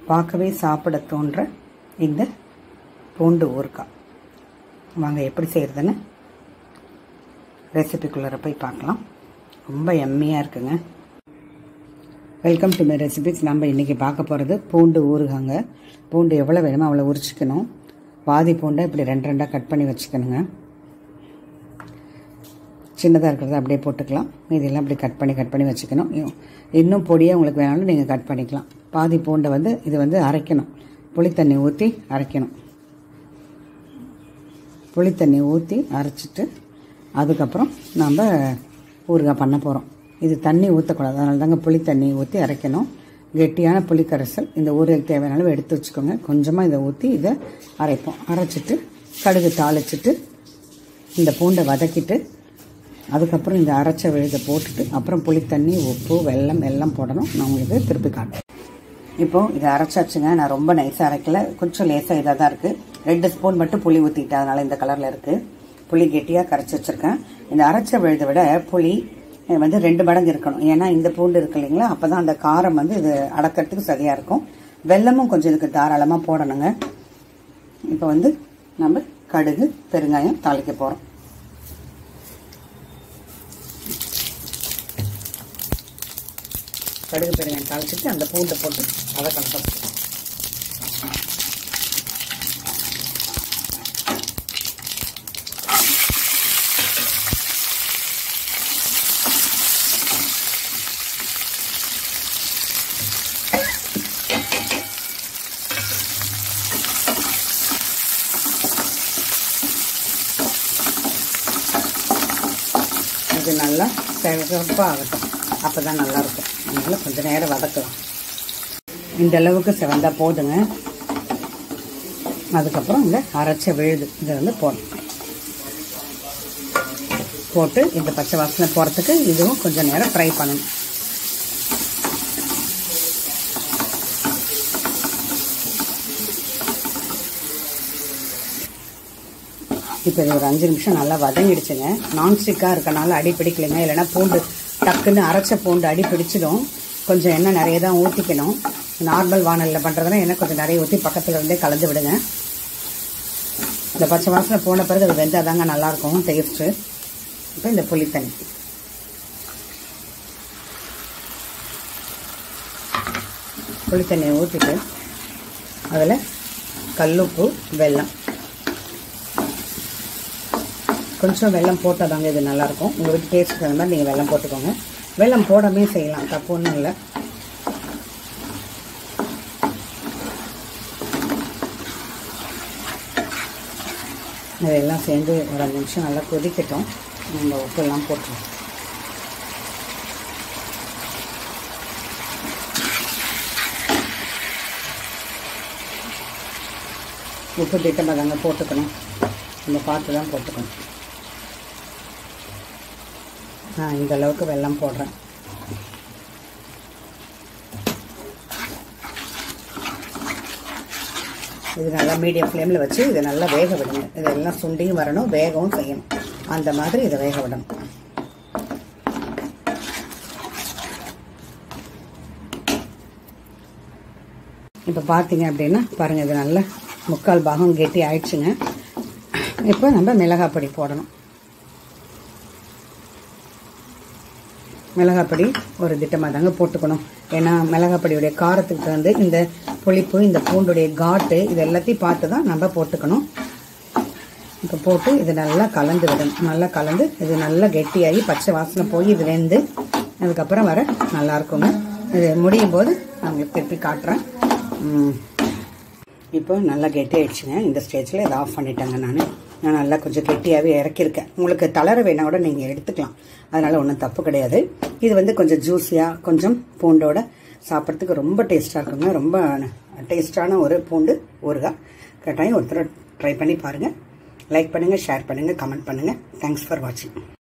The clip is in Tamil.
பார்க்கவே சாப்பிட தோன்ற இந்த பூண்டு ஊறுகாய் வாங்க எப்படி செய்கிறதுன்னு ரெசிபிக்குள்ளே போய் பார்க்கலாம் ரொம்ப எம்மியாக இருக்குங்க வெல்கம் டு மை ரெசிபிஸ் நம்ம இன்றைக்கி பார்க்க போகிறது பூண்டு ஊறுகாங்க பூண்டு எவ்வளோ வேணுமோ அவ்வளோ உரிச்சிக்கணும் பாதி பூண்டை இப்படி ரெண்டு ரெண்டாக கட் பண்ணி வச்சுக்கணுங்க சின்னதாக இருக்கிறத அப்படியே போட்டுக்கலாம் இதெல்லாம் இப்படி கட் பண்ணி கட் பண்ணி வச்சுக்கணும் இன்னும் பொடியாக உங்களுக்கு வேணாலும் நீங்கள் கட் பண்ணிக்கலாம் பாதி பூண்டை வந்து இது வந்து அரைக்கணும் புளித்தண்ணி ஊற்றி அரைக்கணும் புளித்தண்ணி ஊற்றி அரைச்சிட்டு அதுக்கப்புறம் நம்ம ஊறுகாய் பண்ண போகிறோம் இது தண்ணி ஊற்றக்கூடாது அதனால தாங்க புளி தண்ணி ஊற்றி அரைக்கணும் கெட்டியான புளிக்கரைசல் இந்த ஊறுகாய்க்கு தேவையான அளவு எடுத்து வச்சுக்கோங்க கொஞ்சமாக இதை ஊற்றி இதை அரைப்போம் அரைச்சிட்டு கடுகு தாளிச்சிட்டு இந்த பூண்டை வதக்கிட்டு அதுக்கப்புறம் இந்த அரைச்ச விழுதை போட்டுட்டு அப்புறம் புளி தண்ணி உப்பு வெல்லம் எல்லாம் போடணும் நான் உங்களுக்கு திருப்பி காட்டுறேன் இப்போது இதை அரைச்சாச்சுங்க நான் ரொம்ப நைஸாக அரைக்கல கொஞ்சம் லேசாக இதாக தான் இருக்குது ரெண்டு ஸ்பூன் மட்டும் புளி ஊற்றிட்டேன் அதனால் இந்த கலரில் இருக்குது புளி கெட்டியாக கரைச்சி வச்சுருக்கேன் இந்த அரைச்ச விழுதை விட புளி வந்து ரெண்டு மடங்கு இருக்கணும் ஏன்னா இந்த பூண்டு இருக்கு இல்லைங்களா அப்போ தான் அந்த காரம் வந்து இது அடக்கிறதுக்கு சரியாக இருக்கும் வெல்லமும் கொஞ்சம் இதுக்கு தாராளமாக போடணுங்க இப்போ வந்து நம்ம கடுகு பெருங்காயம் தாளிக்க போகிறோம் கடுகு பெருங்காயம் தாளிச்சிட்டு அந்த பூண்டை போட்டு அதை கலப்போம் இது நல்லா சிவப்பாக ஆகட்டும் அப்போ தான் நல்லாயிருக்கும் அதனால் கொஞ்சம் நேரம் வதக்கலாம் இந்த அளவுக்கு சிவந்தா போதுங்க அதுக்கப்புறம் இந்த அரைச்ச விழுது இதை வந்து போடணும் போட்டு இந்த பச்சை வாசனை போகிறதுக்கு இதுவும் கொஞ்சம் நேரம் ஃப்ரை பண்ணணும் இப்போ இது ஒரு அஞ்சு நிமிஷம் நல்லா வதங்கிடுச்சுங்க நான்ஸ்டிக்காக இருக்கனால அடி பிடிக்கலைங்க இல்லைன்னா பூண்டு டக்குன்னு அரைச்ச பூண்டு அடி பிடிச்சிடும் கொஞ்சம் எண்ணெய் நிறைய தான் ஊற்றிக்கணும் நார்மல் வானலில் பண்ணுறதுனா எண்ணெய் கொஞ்சம் நிறைய ஊற்றி பக்கத்தில் இருந்தே கலந்து விடுங்க இந்த பச்சை வாசனை போன பிறகு அது வெந்தால் தாங்க நல்லாயிருக்கும் டேஸ்ட்டு இப்போ இந்த புளித்தண்ணி புளித்தண்ணியை ஊற்றிட்டு அதில் கல்லுப்பு வெல்லம் கொஞ்சம் வெல்லம் போட்டால் தாங்க இது நல்லாயிருக்கும் உங்கள் வீட்டு டேஸ்ட் தகுந்த மாதிரி நீங்கள் வெல்லம் போட்டுக்கோங்க வெல்லம் போடாமே செய்யலாம் தப்பு ஒன்றும் இல்லை இதெல்லாம் சேர்ந்து ஒரு அஞ்சு நிமிஷம் நல்லா கொதிக்கட்டும் நம்ம உப்பெல்லாம் போட்டுருவோம் உப்பு திட்டமாக தாங்க போட்டுக்கணும் நம்ம பார்த்து தான் போட்டுக்கணும் நான் இந்த அளவுக்கு வெல்லம் போடுறேன் இது நல்லா மீடியம் ஃப்ளேமில் வச்சு இதை நல்லா வேக விடுங்க இதெல்லாம் சுண்டியும் வரணும் வேகவும் செய்யணும் அந்த மாதிரி இதை வேக விடணும் இப்போ பார்த்தீங்க அப்படின்னா பாருங்கள் இது நல்லா முக்கால் பாகம் கெட்டி ஆயிடுச்சுங்க இப்போ நம்ம மிளகாய் பொடி போடணும் மிளகாய் பொடி ஒரு திட்டமாக தாங்க போட்டுக்கணும் ஏன்னா மிளகாய் பொடியுடைய காரத்துக்கு தகுந்து இந்த புளிப்பு இந்த பூண்டுடைய காட்டு இது எல்லாத்தையும் பார்த்து தான் நம்ம போட்டுக்கணும் இப்போ போட்டு இது நல்லா கலந்து விடணும் நல்லா கலந்து இது நல்லா கெட்டியாகி பச்சை வாசனை போய் இது வெந்து அதுக்கப்புறம் வர நல்லா இருக்குங்க இது முடியும் போது நான் உங்களுக்கு திருப்பி காட்டுறேன் இப்போ நல்லா கெட்டி ஆயிடுச்சுங்க இந்த ஸ்டேஜில் இதை ஆஃப் பண்ணிட்டேங்க நான் நான் நல்லா கொஞ்சம் கெட்டியாகவே இறக்கியிருக்கேன் உங்களுக்கு தளர வேணா கூட நீங்கள் எடுத்துக்கலாம் அதனால் ஒன்றும் தப்பு கிடையாது இது வந்து கொஞ்சம் ஜூஸியாக கொஞ்சம் பூண்டோட சாப்பிட்றதுக்கு ரொம்ப டேஸ்ட்டாக இருக்குங்க ரொம்ப டேஸ்டான ஒரு பூண்டு ஊறுகாய் கட்டாயம் ஒருத்தர் ட்ரை பண்ணி பாருங்கள் லைக் பண்ணுங்கள் ஷேர் பண்ணுங்கள் கமெண்ட் பண்ணுங்கள் தேங்க்ஸ் ஃபார் வாட்சிங்